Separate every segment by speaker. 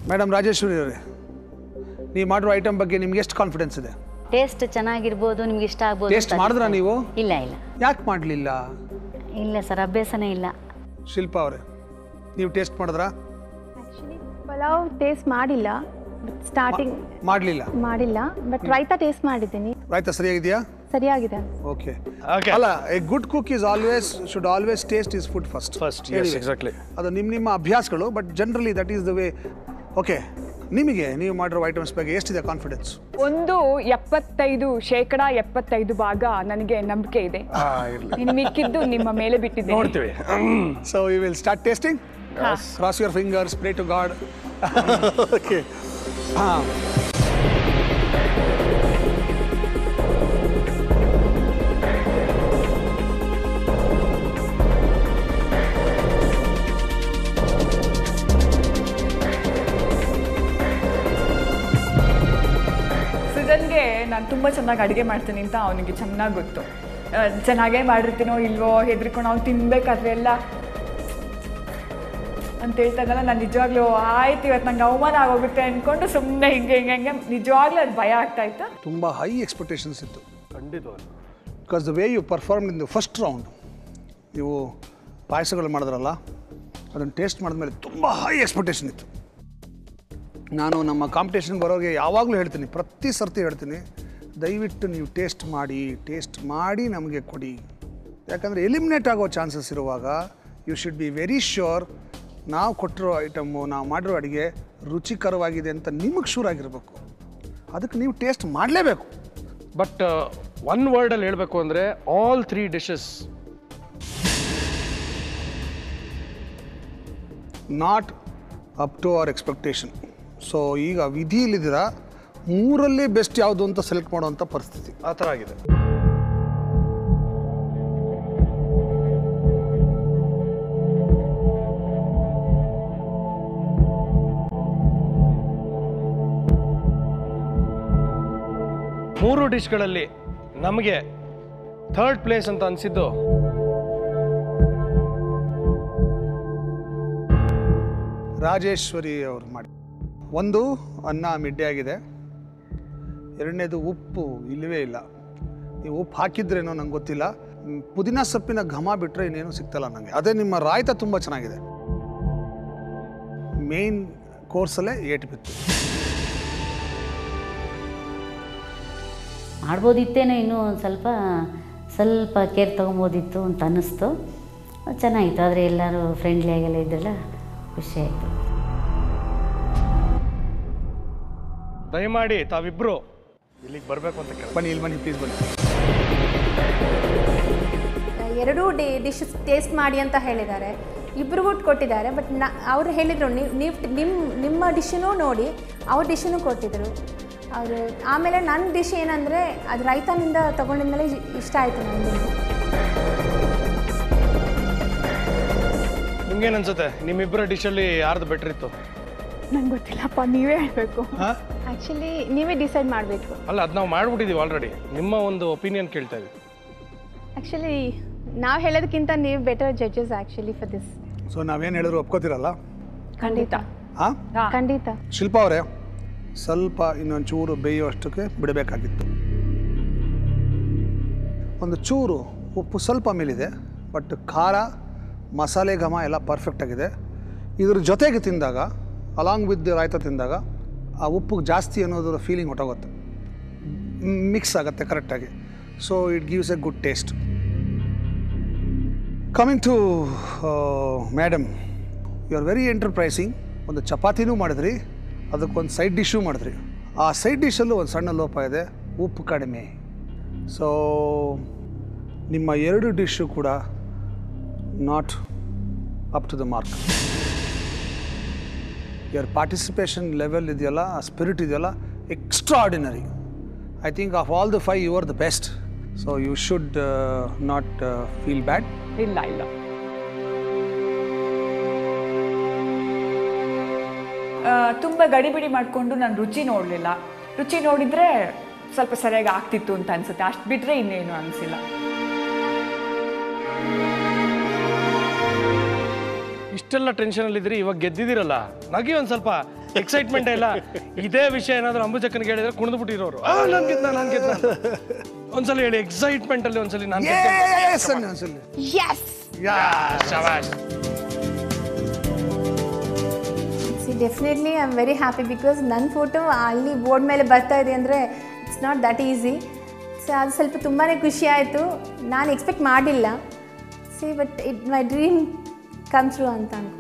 Speaker 1: Madam Rajeshwari ಅವರೇ ನೀವು ಮಾಡಿರೋ ಐಟಮ್ ಬಗ್ಗೆ ನಿಮ್ಗೆ ಎಷ್ಟು ಕಾನ್ಫಿಡೆನ್ಸ್ ಇದೆ
Speaker 2: ಟೇಸ್ಟ್ ಚೆನ್ನಾಗಿರ್ಬೋದು ನಿಮ್ಗೆ ಇಷ್ಟ ಆಗ್ಬೋದು
Speaker 1: ಟೇಸ್ಟ್
Speaker 2: ಅಂತ
Speaker 1: ಮಾಡಿದ್ರಾ
Speaker 2: ಅನಿಸ್ತಾ ಇದೆ.
Speaker 1: ನೀವು
Speaker 2: ಇಲ್ಲ ಇಲ್ಲ
Speaker 1: ಯಾಕೆ ಮಾಡಲಿಲ್ಲ
Speaker 2: ಇಲ್ಲ ಸರ್ ಅಭ್ಯಾಸನೇ ಇಲ್ಲ
Speaker 1: ಶಿಲ್ಪಾ ಅವರೇ ನೀವು ಟೇಸ್ಟ್ ಮಾಡಿದ್ರಾ
Speaker 3: ಆ್ಯಕ್ಚುಲಿ ಪಲಾವ್ ಟೇಸ್ಟ್ ಮಾಡಿಲ್ಲ ಬಟ್ ಸ್ಟಾರ್ಟಿಂಗ್
Speaker 1: ಮಾಡಲಿಲ್ಲ
Speaker 3: ಮಾಡಿಲ್ಲ ಬಟ್ ರೈತ ಟೇಸ್ಟ್ ಮಾಡಿದ್ದೀನಿ
Speaker 1: ಆಯ್ತಾ ಸರಿಯಾಗಿದೆಯಾ
Speaker 3: ಸರಿಯಾಗಿದೆ
Speaker 1: ಓಕೆ
Speaker 4: Okay.
Speaker 1: ಅಲ್ಲ a good cook is always should always taste his food first
Speaker 4: First, yes, exactly.
Speaker 1: ಅದು ನಿಮ್ಮ ನಿಮ್ಮ ಅಭ್ಯಾಸಗಳು but generally that is the way okay ನಿಮಗೆ ನೀವು ಮಾಡಿರೋ ಐಟಮ್ಸ್ ಬಗ್ಗೆ ಎಷ್ಟಿದೆ ಕಾನ್ಫಿಡೆನ್ಸ್
Speaker 5: ಒಂದು ಎಪ್ಪತ್ತೈದು ಶೇಕಡ ಎಪ್ಪತ್ತೈದು ಭಾಗ ನನಗೆ ನಂಬಿಕೆ ಇದೆ ಇನ್ನು ಮಿಕ್ಕಿದ್ದು ನಿಮ್ಮ ಮೇಲೆ ಬಿಟ್ಟಿದ್ದೆ
Speaker 4: ನೋಡ್ತೀವಿ
Speaker 1: so you will start tasting cross your fingers pray to God okay ಹಾಂ
Speaker 5: ಸುಜನ್ಗೆ ನಾನು ತುಂಬ ಚೆನ್ನಾಗಿ ಅಡುಗೆ ಮಾಡ್ತೀನಿ ಅಂತ ಅವನಿಗೆ ಚೆನ್ನಾಗಿ ಗೊತ್ತು ಆ, ಚೆನ್ನಾಗೇ ಮಾಡಿರ್ತೀನೋ ಇಲ್ವೋ ಹೆದರ್ಕೊಂಡು ಅವ್ನು ತಿನ್ಬೇಕಾದ್ರೆ ಎಲ್ಲ ಅಂತ ಹೇಳ್ತಾಗಲ್ಲ ನಾನು ನಿಜವಾಗ್ಲೂ ಆಯ್ತು ಇವತ್ತು ನಂಗೆ ಅವಮಾನ ಆಗೋಗುತ್ತೆ ಅಂದ್ಕೊಂಡು ಸುಮ್ಮನೆ ಹಿಂಗೆ ಹಿಂಗೆ ಹಿಂಗೆ ನಿಜವಾಗ್ಲೂ ಅದು ಭಯ ಆಗ್ತಾ ಇತ್ತು
Speaker 1: ತುಂಬ ಹೈ ಎಕ್ಸ್ಪೆಕ್ಟೇಷನ್ಸ್ ಇತ್ತು
Speaker 4: ಖಂಡಿತವಾಗಿ
Speaker 1: because the way you perform in the first round ನೀವು ಪಾಯಸಗಳು ಮಾಡಿದ್ರಲ್ಲ ಅದನ್ನು ಟೇಸ್ಟ್ ಮಾಡಿದ್ಮೇಲೆ ತುಂಬ ಹೈ ಎಕ್ಸ್ಪೆಕ್ಟೇಷನ್ ಇತ್ತು ನಾನು ನಮ್ಮ ಕಾಂಪಿಟೇಷನ್ಗೆ ಬರೋಗೆ ಯಾವಾಗಲೂ ಹೇಳ್ತೀನಿ ಪ್ರತಿ ಸರ್ತಿ ಹೇಳ್ತೀನಿ ದಯವಿಟ್ಟು ನೀವು ಟೇಸ್ಟ್ ಮಾಡಿ ಟೇಸ್ಟ್ ಮಾಡಿ ನಮಗೆ ಕೊಡಿ ಯಾಕಂದರೆ ಎಲಿಮಿನೇಟ್ ಆಗೋ ಚಾನ್ಸಸ್ ಇರುವಾಗ you should be very sure ನಾವು ಕೊಟ್ಟಿರೋ ಐಟಮ್ಮು ನಾವು ಮಾಡಿರೋ ಅಡುಗೆ ರುಚಿಕರವಾಗಿದೆ ಅಂತ ನಿಮಗೆ ಶೂರ್ ಆಗಿರಬೇಕು ಅದಕ್ಕೆ ನೀವು ಟೇಸ್ಟ್ ಮಾಡಲೇಬೇಕು
Speaker 4: ಬಟ್ ಒನ್ ವರ್ಡಲ್ಲಿ ಹೇಳಬೇಕು ಅಂದರೆ all three dishes
Speaker 1: not up to our expectation so ಈಗ ವಿಧಿಯಲ್ಲಿದ್ದೀರ ಮೂರಲ್ಲೇ ಬೆಸ್ಟ್ ಯಾವುದು ಅಂತ ಸೆಲೆಕ್ಟ್ ಮಾಡುವಂಥ ಪರಿಸ್ಥಿತಿ
Speaker 4: ಆ ಥರ ಆಗಿದೆ ಮೂರು ಡಿಶ್ಗಳಲ್ಲಿ ನಮಗೆ ಥರ್ಡ್ ಪ್ಲೇಸ್ ಅಂತ ಅನಿಸಿದ್ದು
Speaker 1: ರಾಜೇಶ್ವರಿ ಅವರು ಮಾಡಿ ಒಂದು ಅನ್ನ ಮಿಡ್ಡೆ ಆಗಿದೆ ಎರಡನೇದು ಉಪ್ಪು ಇಲ್ಲವೇ ಇಲ್ಲ ನೀವು ಉಪ್ಪು ಹಾಕಿದ್ರೇನೋ ನಂಗೆ ಗೊತ್ತಿಲ್ಲ ಮ್, ಪುದೀನ ಸೊಪ್ಪಿನ ಘಮ ಬಿಟ್ಟರೆ ಇನ್ನೇನು ಸಿಗ್ತಲ್ಲ ನನಗೆ ಅದೇ ನಿಮ್ಮ ರಾಯ್ತ ತುಂಬ ಚೆನ್ನಾಗಿದೆ ಮೇನ್ ಕೋರ್ಸಲ್ಲೇ ಏಟು ಬಿತ್ತು
Speaker 2: ಮಾಡ್ಬೋದಿತ್ತೇನೋ ಇನ್ನೂ ಒಂದು ಸ್ವಲ್ಪ ಸ್ವಲ್ಪ ಕೇರ್ ತೊಗೊಬೋದಿತ್ತು ಅಂತ ಅನ್ನಿಸ್ತು ಚೆನ್ನಾಗಿತ್ತು ಆದರೆ ಎಲ್ಲರೂ ಫ್ರೆಂಡ್ಲಿ ಆಗೆಲ್ಲ ಇದ್ರಲ್ಲ ಖುಷಿ ಆಯಿತು
Speaker 4: ದಯಮಾಡಿ ತಾವಿಬ್ರು ಇಲ್ಲಿಗೆ ಬರಬೇಕು ಅಂತ ಕೇಳ
Speaker 1: ಬನ್ನಿ ಇಲ್ಲಿ ಬನ್ನಿ ಪ್ಲೀಸ್ ಬನ್ನಿ
Speaker 3: ಎರಡೂ ಡಿ ಡಿಶ್ ಟೇಸ್ಟ್ ಮಾಡಿ ಅಂತ ಹೇಳಿದ್ದಾರೆ ಇಬ್ರಿಗೂ ಕೊಟ್ಟಿದ್ದಾರೆ ಬಟ್ ನಾ ಅವ್ರು ಹೇಳಿದರು ನೀವು ನೀವು ನಿಮ್ಮ ನಿಮ್ಮ ಡಿಶನ್ನು ನೋಡಿ ಅವ್ರ ಡಿಶನ್ನು ಕೊಟ್ಟಿದ್ರು ಅವರು ಆಮೇಲೆ ನನ್ನ ಡಿಶ್ ಏನಂದರೆ ಅದು ರೈತನಿಂದ ತೊಗೊಂಡಿದ್ಮೇಲೆ ಇಷ್ಟ ಆಯಿತು ನನಗೆ
Speaker 4: ನಿಮ್ಗೇನು ಅನ್ಸುತ್ತೆ ನಿಮ್ಮಿಬ್ಬರ ಡಿಶಲ್ಲಿ ಯಾರ್ದು ಬೆಟ್ರ್ ಇತ್ತು
Speaker 5: ನಂಗೆ ಗೊತ್ತಿಲ್ಲಪ್ಪ ನೀವೇ ಹೇಳಬೇಕು
Speaker 3: ಆ್ಯಕ್ಚುಲಿ ನೀವೇ ಡಿಸೈಡ್ ಮಾಡಬೇಕು
Speaker 4: ಅಲ್ಲ ಅದು ನಾವು ಮಾಡ್ಬಿಟ್ಟಿದ್ದೀವಿ ಆಲ್ರೆಡಿ ನಿಮ್ಮ ಒಂದು ಒಪಿನಿಯನ್ ಕೇಳ್ತಾ ಇದ್ದೀವಿ
Speaker 3: ಆ್ಯಕ್ಚುಲಿ ನಾವು ಹೇಳೋದಕ್ಕಿಂತ ನೀವು better judges actually for this
Speaker 1: so ನಾವೇನು ಹೇಳಿದ್ರು ಒಪ್ಕೋತಿರಲ್ಲ
Speaker 5: ಖಂಡಿತ
Speaker 1: ಹಾಂ
Speaker 3: ಖಂಡಿತ
Speaker 1: ಶಿಲ್ಪಾ ಅವರೇ ಸ್ವಲ್ಪ ಇನ್ನೊಂದು ಚೂರು ಬೇಯುವಷ್ಟಕ್ಕೆ ಬಿಡಬೇಕಾಗಿತ್ತು ಒಂದು ಚೂರು ಉಪ್ಪು ಸ್ವಲ್ಪ ಮೇಲಿದೆ ಬಟ್ ಖಾರ ಮಸಾಲೆ ಘಮ ಎಲ್ಲ ಪರ್ಫೆಕ್ಟ್ ಆಗಿದೆ ಇದ್ರ ಜೊತೆಗೆ ತಿಂದಾಗ ಅಲಾಂಗ್ ವಿತ್ ರಾಯ್ತ ತಿಂದಾಗ ಆ ಉಪ್ಪು ಜಾಸ್ತಿ ಅನ್ನೋದ್ರ ಫೀಲಿಂಗ್ ಹೊಟ್ಟೋಗುತ್ತೆ ಮಿಕ್ಸ್ ಆಗುತ್ತೆ ಕರೆಕ್ಟಾಗಿ so it gives a good taste coming to madam you are very enterprising ಒಂದು ಚಪಾತಿನೂ ಮಾಡಿದ್ರಿ ಅದಕ್ಕೊಂದು ಸೈಡ್ ಡಿಶ್ಶೂ ಮಾಡಿದ್ರಿ ಆ ಸೈಡ್ ಡಿಶಲ್ಲೂ ಒಂದು ಸಣ್ಣ ಲೋಪ ಇದೆ ಉಪ್ಪು ಕಡಿಮೆ ಸೊ ನಿಮ್ಮ ಎರಡು ಡಿಶ್ಶು ಕೂಡ not up to the mark your participation level ಇದೆಯಲ್ಲ ಆ ಸ್ಪಿರಿಟ್ ಇದೆಯಲ್ಲ extraordinary I think of all the five you are the best so you should not feel bad
Speaker 5: ಇಲ್ಲ ಇಲ್ಲ ಆ, ತುಂಬ ಗಡಿಬಿಡಿ ಮಾಡಿಕೊಂಡು ನಾನು ರುಚಿ ನೋಡಲಿಲ್ಲ ರುಚಿ ನೋಡಿದರೆ ಸ್ವಲ್ಪ ಸರಿಯಾಗಿ ಆಗ್ತಿತ್ತು ಅಂತ ಅನ್ಸುತ್ತೆ ಅಷ್ಟು ಬಿಟ್ಟರೆ ಇನ್ನೇನು ಅನಿಸಿಲ್ಲ
Speaker 4: ಇಷ್ಟೆಲ್ಲ ಟೆನ್ಷನಲ್ಲಿದ್ರಿ ಇವಾಗ ಗೆದ್ದಿದ್ದೀರಲ್ಲ ನಗಿ ಒಂದು ಸ್ವಲ್ಪ ಎಕ್ಸೈಟ್ಮೆಂಟ್ ಇಲ್ಲ ಇದೇ ವಿಷಯ ಏನಾದ್ರು ಅಂಬುಜಕ್ಕನಿಗೆ ಹೇಳಿದ್ರೆ ಕುಣಿದು ಬಿಟ್ಟಿರೋರು ಆ ನಾನು ಗೆದ್ದ ನಾನು ಗೆದ್ದ ಒಂದ್ಸಲ ಹೇಳಿ ಎಕ್ಸೈಟ್ಮೆಂಟ್ ಅಲ್ಲಿ ಒಂದ್ಸಲಿ ನಾನು
Speaker 1: Yes ಅನ್ನಿ ಒಂದ್ಸಲಿ.
Speaker 3: ಎಸ್
Speaker 4: ಶವಾಶ್
Speaker 3: see definitely I am very happy because ನನ್ನ ಫೋಟೋ ಅಲ್ಲಿ ಬೋರ್ಡ್ ಮೇಲೆ ಬರ್ತಾ ಇದೆ ಅಂದರೆ it's not that easy so ಅದು ಸ್ವಲ್ಪ ತುಂಬಾ ಖುಷಿ ಆಯಿತು ನಾನು ಎಕ್ಸ್ಪೆಕ್ಟ್ ಮಾಡಿಲ್ಲ see but it my dream come true ಅಂತ ಅನ್ಕೊಂಡು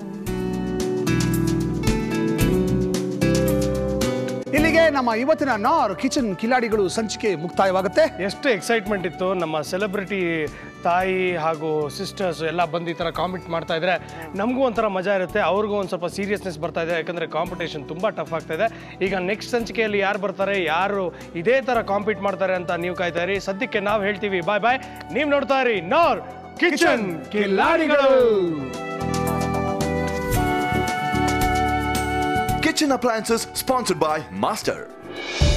Speaker 1: ಇಲ್ಲಿಗೆ ನಮ್ಮ ಇವತ್ತಿನ ನಾರ್ ಕಿಚನ್ ಕಿಲಾಡಿಗಳು ಸಂಚಿಕೆ ಮುಕ್ತಾಯವಾಗುತ್ತೆ
Speaker 4: ಎಷ್ಟು ಎಕ್ಸೈಟ್ಮೆಂಟ್ ಇತ್ತು ನಮ್ಮ ಸೆಲೆಬ್ರಿಟಿ ತಾಯಿ ಹಾಗೂ ಸಿಸ್ಟರ್ಸ್ ಎಲ್ಲ ಬಂದು ಈ ಥರ ಕಾಮೆಂಟ್ ಮಾಡ್ತಾ ಇದ್ರೆ ನಮಗೂ ಒಂಥರ ಮಜಾ ಇರುತ್ತೆ ಅವ್ರಿಗೂ ಒಂದು ಸ್ವಲ್ಪ ಸೀರಿಯಸ್ನೆಸ್ ಬರ್ತಾ ಇದೆ ಯಾಕಂದರೆ ಕಾಂಪಿಟೇಷನ್ ತುಂಬ ಟಫ್ ಆಗ್ತಾ ಇದೆ ಈಗ ನೆಕ್ಸ್ಟ್ ಸಂಚಿಕೆಯಲ್ಲಿ ಯಾರು ಬರ್ತಾರೆ ಯಾರು ಇದೇ ಥರ ಕಾಂಪೀಟ್ ಮಾಡ್ತಾರೆ ಅಂತ ನೀವು ಕಾಯ್ತಾ ಇರಿ ಸದ್ಯಕ್ಕೆ ನಾವು ಹೇಳ್ತೀವಿ ಬಾಯ್ ಬಾಯ್ ನೀವು ನೋಡ್ತಾ ಇರಿ ನಾರ್ ಕಿಚನ್ ಕಿಲಾಡಿಗಳು
Speaker 6: Kitchen appliances sponsored by Master.